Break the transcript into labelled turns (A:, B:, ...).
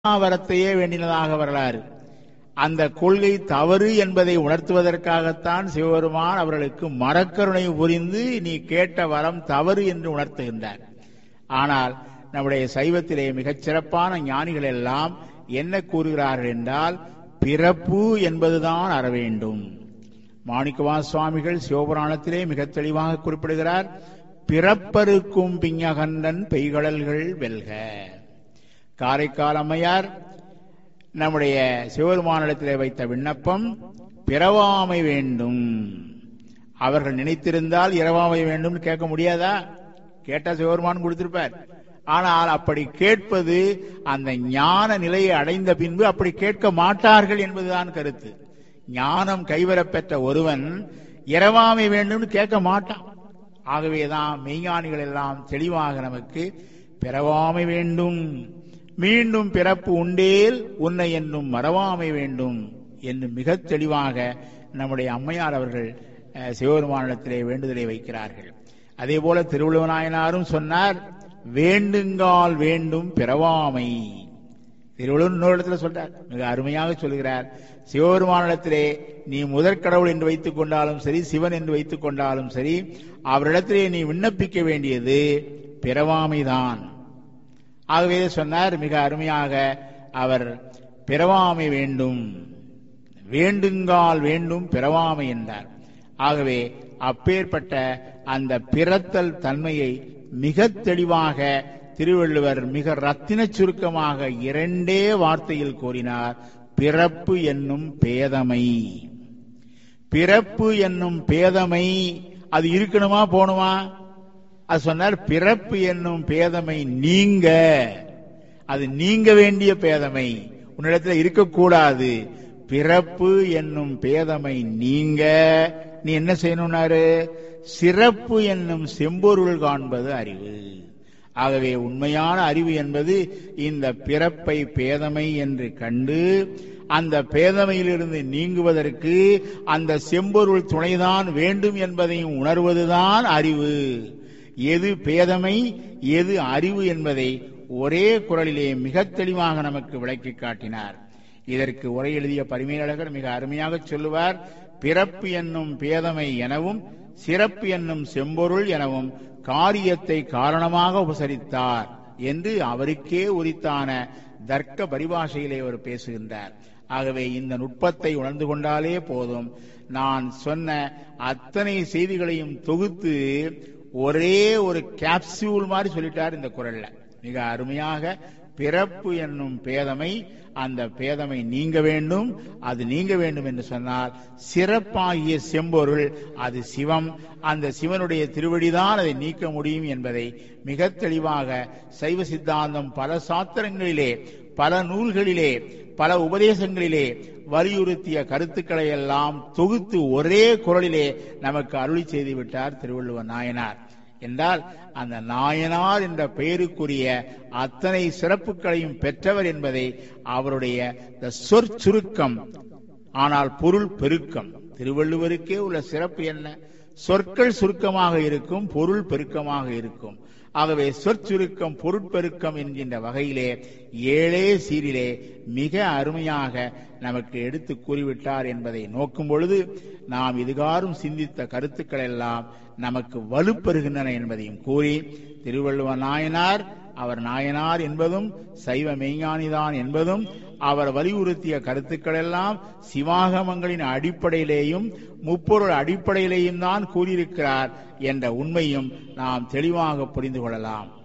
A: வரத்தையே வேண்டினதாக வரலாறு அந்த கொள்கை தவறு என்பதை உணர்த்துவதற்காகத்தான் சிவபெருமான் அவர்களுக்கு மரக்கருணை புரிந்து நீ கேட்ட வரம் தவறு என்று உணர்த்துகின்றார் ஆனால் நம்முடைய சைவத்திலே மிகச் சிறப்பான ஞானிகள் எல்லாம் என்ன கூறுகிறார்கள் என்றால் பிறப்பு என்பதுதான் அற வேண்டும் மாணிக்கவா சுவாமிகள் சிவபுராணத்திலே மிக தெளிவாக குறிப்பிடுகிறார் பிறப்பருக்கும் பிஞகண்டன் பெய்கடல்கள் வெல்க காரைக்கால் அம்மையார் நம்முடைய சிவபெருமானிடத்திலே வைத்த விண்ணப்பம் பிறவாமை வேண்டும் அவர்கள் நினைத்திருந்தால் இரவாமை வேண்டும் கேட்க முடியாதா கேட்டா சிவபெருமான் கொடுத்திருப்பார் ஆனால் அப்படி கேட்பது அந்த ஞான நிலையை அடைந்த பின்பு அப்படி கேட்க மாட்டார்கள் என்பதுதான் கருத்து ஞானம் கைவரப் பெற்ற ஒருவன் இரவாமை வேண்டும் கேட்க மாட்டான் ஆகவேதான் மெய்ஞானிகள் எல்லாம் தெளிவாக நமக்கு பிறவாமை வேண்டும் மீண்டும் பிறப்பு உண்டேல் உன்னை என்னும் மறவாமை வேண்டும் என்று மிக தெளிவாக நம்முடைய அம்மையார் அவர்கள் அஹ், சிவபெருமானிடத்திலே வேண்டுதலை வைக்கிறார்கள் அதே போல திருவள்ளுவநாயனாரும் சொன்னார் வேண்டுங்கால் வேண்டும் பிறவாமை திருவள்ளுவர் இன்னொரு இடத்துல சொல்றார் மிக அருமையாக சொல்கிறார் சிவபெருமானிடத்திலே நீ முதற்கடவுள் என்று வைத்துக் கொண்டாலும் சரி சிவன் என்று வைத்துக் கொண்டாலும் சரி அவரிடத்திலே நீ விண்ணப்பிக்க வேண்டியது பிறவாமைதான் ஆகவே சொன்னார் மிக அருமையாக அவர் பிறவாமை வேண்டும் வேண்டுங்கால் வேண்டும் பிறவாமை என்றார் ஆகவே அப்பேற்பட்ட அந்த பிறத்தல் தன்மையை மிக தெளிவாக திருவள்ளுவர் மிக ரத்தின சுருக்கமாக இரண்டே வார்த்தையில் கூறினார் பிறப்பு என்னும் பேதமை பிறப்பு என்னும் பேதமை அது இருக்கணுமா போணுமா அது சொன்னார் பிறப்பு என்னும் பேதமை நீங்க அது நீங்க வேண்டிய பேதமை உன்னிடத்துல இருக்கக்கூடாது பிறப்பு என்னும் பேதமை நீங்க நீ என்ன செய்யணும்னாரு சிறப்பு என்னும் செம்பொருள் காண்பது அறிவு ஆகவே உண்மையான அறிவு என்பது இந்த பிறப்பை பேதமை என்று கண்டு அந்த பேதமையிலிருந்து நீங்குவதற்கு அந்த செம்பொருள் துணைதான் வேண்டும் என்பதையும் உணர்வதுதான் அறிவு எது பேதமை எது அறிவு என்பதை ஒரே குரலிலே மிக தெளிவாக நமக்கு விளக்கி காட்டினார் இதற்கு உரை எழுதிய பரிமையாளர் மிக அருமையாக சொல்லுவார் பிறப்பு என்னும் பேதமை எனவும் சிறப்பு என்னும் செம்பொருள் எனவும் காரியத்தை காரணமாக உபசரித்தார் என்று அவருக்கே உரித்தான தர்க்க பரிபாஷையிலே அவர் பேசுகின்றார் ஆகவே இந்த நுட்பத்தை உணர்ந்து கொண்டாலே போதும் நான் சொன்ன அத்தனை செய்திகளையும் தொகுத்து ஒரே ஒரு கேப்சியூல் மாதிரி சொல்லிட்டார் இந்த குரல்ல மிக அருமையாக பிறப்பு என்னும் பேதமை அந்த பேதமை நீங்க வேண்டும் அது நீங்க வேண்டும் என்று சொன்னால் சிறப்பாகிய செம்பொருள் அது சிவம் அந்த சிவனுடைய திருவடிதான் அதை நீக்க முடியும் என்பதை மிக தெளிவாக சைவ சித்தாந்தம் பல சாத்திரங்களிலே பல நூல்களிலே பல உபதேசங்களிலே வலியுறுத்திய கருத்துக்களை எல்லாம் தொகுத்து ஒரே குரலிலே நமக்கு அருளி செய்து விட்டார் திருவள்ளுவர் நாயனார் என்றால் அந்த நாயனார் என்ற பெயருக்குரிய அத்தனை சிறப்புகளையும் பெற்றவர் என்பதை அவருடைய இந்த சொற்சுருக்கம் ஆனால் பொருள் பெருக்கம் திருவள்ளுவருக்கே உள்ள சிறப்பு என்ன சொற்கள் சுருக்கமாக இருக்கும் பொருள் பெருக்கமாக இருக்கும் ஆகவே சொற்சுருக்கம் பொருட்பெருக்கம் என்கின்ற வகையிலே ஏழே சீரிலே மிக அருமையாக நமக்கு எடுத்து கூறிவிட்டார் என்பதை நோக்கும் பொழுது நாம் இதுகாரும் சிந்தித்த கருத்துக்கள் எல்லாம் நமக்கு வலுப்பெறுகின்றன என்பதையும் கூறி திருவள்ளுவர் நாயனார் அவர் நாயனார் என்பதும் சைவ மெய்ஞானிதான் என்பதும் அவர் வலியுறுத்திய கருத்துக்கள் எல்லாம் சிவாகமங்களின் அடிப்படையிலேயும் முப்பொருள் அடிப்படையிலேயும் தான் கூறியிருக்கிறார் என்ற உண்மையும் நாம் தெளிவாக புரிந்து கொள்ளலாம்